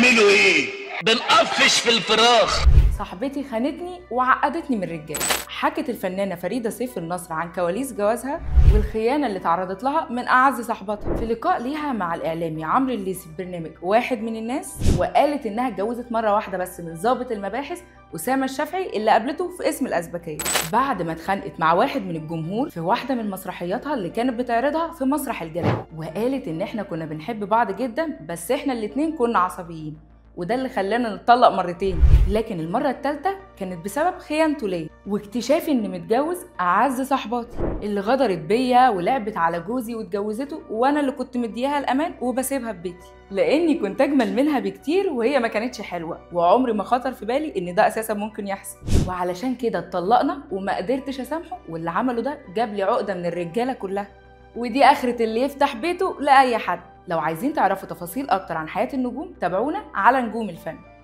بتعملوا ايه بنقفش في الفراخ صاحبتي خانتني وعقدتني من الرجاله حكت الفنانه فريده سيف النصر عن كواليس جوازها والخيانه اللي تعرضت لها من اعز صاحباتها في لقاء ليها مع الاعلامي عمرو الليثي في برنامج واحد من الناس وقالت انها اتجوزت مره واحده بس من ضابط المباحث اسامه الشافعي اللي قابلته في اسم الازبكيه بعد ما اتخانقت مع واحد من الجمهور في واحده من مسرحياتها اللي كانت بتعرضها في مسرح الجلال وقالت ان احنا كنا بنحب بعض جدا بس احنا الاتنين كنا عصبيين وده اللي خلانا نتطلق مرتين لكن المره الثالثه كانت بسبب خيانته ليا واكتشافي اني متجوز اعز صاحباتي اللي غدرت بيا ولعبت على جوزي واتجوزته وانا اللي كنت مديها الامان وبسيبها في بيتي لاني كنت اجمل منها بكتير وهي ما كانتش حلوه وعمري ما خطر في بالي ان ده اساسا ممكن يحصل وعلشان كده اتطلقنا وما قدرتش اسامحه واللي عمله ده جاب لي عقده من الرجاله كلها ودي اخره اللي يفتح بيته لاي حد لو عايزين تعرفوا تفاصيل اكتر عن حياه النجوم تابعونا على نجوم الفن